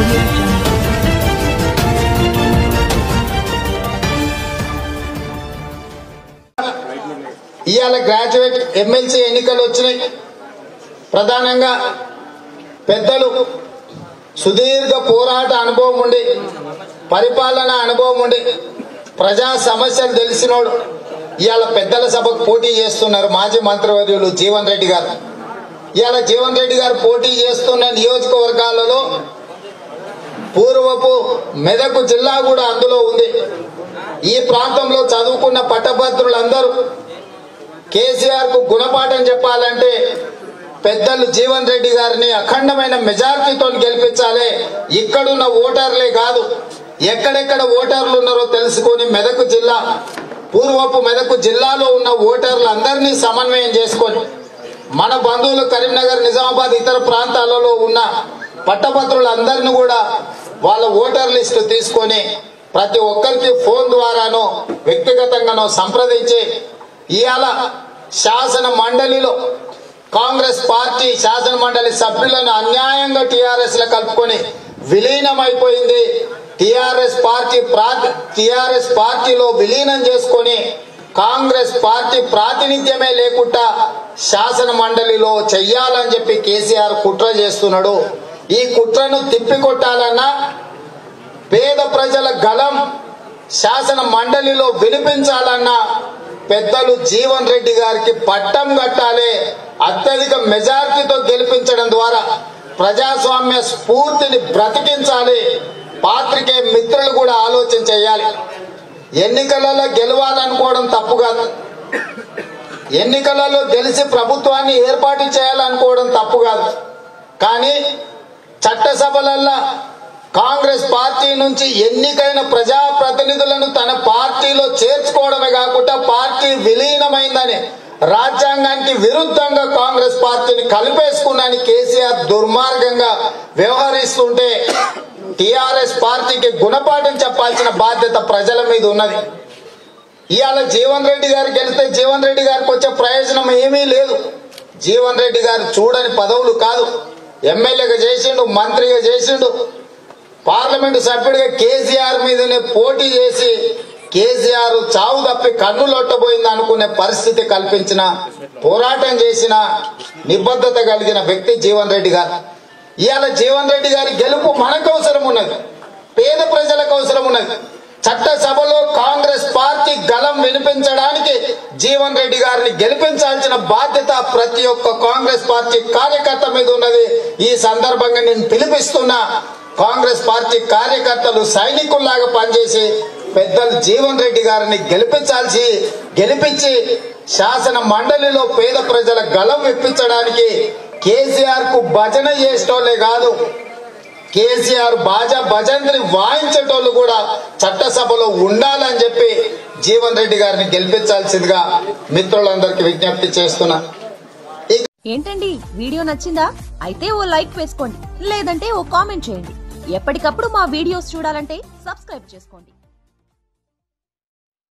audio jungle. ఇవాళ graduate MLC ఎన్నికలు వచ్చినాయి ప్రధానంగా పెద్దలు సుదీర్ఘ పోరాట అనుభవం ఉండి పరిపాలన అనుభవం ఉండి ప్రజా సమస్యలు తెలిసినోడు ఇవాళ పెద్దల సభకు పోటీ చేస్తున్నారు మాజీ మంత్రివర్యులు జీవన్ రెడ్డి గారు ఇవాళ జీవన్ రెడ్డి గారు పోటీ చేస్తున్న నియోజకవర్గాలలో పూర్వపు మెదకు జిల్లా కూడా అందులో ఉంది ఈ ప్రాంతంలో చదువుకున్న పట్టభద్రులందరూ కేసీఆర్ కు గుణపాఠం చెప్పాలంటే పెద్దలు జీవన్ రెడ్డి గారిని అఖండమైన మెజారిటీతో గెలిపించాలి ఇక్కడున్న ఓటర్లే కాదు ఎక్కడెక్కడ ఓటర్లు ఉన్నారో తెలుసుకొని మెదకు జిల్లా పూర్వపు మెదకు జిల్లాలో ఉన్న ఓటర్లు అందరినీ సమన్వయం చేసుకొని మన బంధువులు కరీంనగర్ నిజామాబాద్ ఇతర ప్రాంతాలలో ఉన్న పట్టభద్రులందరినీ కూడా వాళ్ళ ఓటర్ లిస్టు తీసుకొని ప్రతి ఒక్కరికి ఫోన్ ద్వారానో వ్యక్తిగతంగానో సంప్రదించి ఇవాళ శాసన మండలిలో కాంగ్రెస్ పార్టీ శాసన మండలి సభ్యులను అన్యాయంగా టిఆర్ఎస్ లో కలుపుకొని విలీనమైపోయింది టిఆర్ఎస్ పార్టీ టిఆర్ఎస్ పార్టీలో విలీనం చేసుకొని కాంగ్రెస్ పార్టీ ప్రాతినిధ్యమే లేకుండా శాసన మండలిలో చెయ్యాలని చెప్పి కేసీఆర్ కుట్ర చేస్తున్నాడు ఈ కుట్రను తిప్పికొట్టాలన్నా పేద ప్రజల గలం శాసన మండలిలో వినిపించాలన్నా పెద్దలు జీవన్ రెడ్డి గారికి పట్టం కట్టాలి అత్యధిక మెజార్టీతో గెలిపించడం ద్వారా ప్రజాస్వామ్య స్ఫూర్తిని బ్రతికించాలి పాత్రికే మిత్రులు కూడా ఆలోచన చేయాలి ఎన్నికలలో గెలవాలనుకోవడం తప్పు కాదు ఎన్నికలలో గెలిచి ప్రభుత్వాన్ని ఏర్పాటు చేయాలనుకోవడం తప్పు కాదు కానీ చట్టసభలల్లో కాంగ్రెస్ పార్టీ నుంచి ఎన్నికైన ప్రజాప్రతినిధులను తన పార్టీలో చేర్చుకోవడమే కాకుండా పార్టీ విలీనమైందని రాజ్యాంగానికి విరుద్ధంగా కాంగ్రెస్ పార్టీని కలిపేసుకున్నాని కేసీఆర్ దుర్మార్గంగా వ్యవహరిస్తుంటే టిఆర్ఎస్ పార్టీకి గుణపాఠం చెప్పాల్సిన బాధ్యత ప్రజల మీద ఉన్నది ఇవాళ జీవన్ రెడ్డి గారు గెలిస్తే జీవన్ రెడ్డి గారికి వచ్చే ప్రయోజనం ఏమీ లేదు జీవన్ రెడ్డి గారు చూడని పదవులు కాదు ఎమ్మెల్యేగా చేసిండు మంత్రిగా చేసిండు పార్లమెంటు సభ్యుడిగా కేసీఆర్ మీదనే పోటీ చేసి కేసీఆర్ చావు తప్పి కన్ను లొట్టబోయింది అనుకునే పరిస్థితి కల్పించిన పోరాటం చేసిన నిబద్ధత కలిగిన వ్యక్తి జీవన్ రెడ్డి గారు ఇవాళ జీవన్ రెడ్డి గారి గెలుపు మనకు అవసరం ఉన్నది పేద ప్రజలకు అవసరం ఉన్నది చట్టసభలో కాంగ్రెస్ పార్టీ గలం వినిపించడానికి జీవన్ రెడ్డి గారిని గెలిపించాల్సిన బాధ్యత ప్రతి ఒక్క కాంగ్రెస్ పార్టీ కార్యకర్త మీద ఉన్నది ఈ సందర్భంగా నేను పిలిపిస్తున్నా కాంగ్రెస్ పార్టీ కార్యకర్తలు సైనికుల్లాగా పనిచేసి పెద్దలు జీవన్ రెడ్డి గారిని గెలిపించాల్సి గెలిపించి శాసన మండలిలో పేద ప్రజల గలం విప్పించడానికి కేసీఆర్ కు భజన చేసేటోళ్ళే కాదు కేసీఆర్ బాజా భజంత్రి వాయించేటోళ్ళు కూడా చట్టసభలో ఉండాలని చెప్పి జీవన్ రెడ్డి గారిని గెలిపించాల్సిందిగా మిత్రులందరికీ విజ్ఞప్తి చేస్తున్నా ఏంటండి వీడియో నచ్చిందా అయితే ఓ లైక్ వేసుకోండి లేదంటే ఓ కామెంట్ చేయండి ఎప్పటికప్పుడు మా వీడియోస్ చూడాలంటే సబ్స్క్రైబ్ చేసుకోండి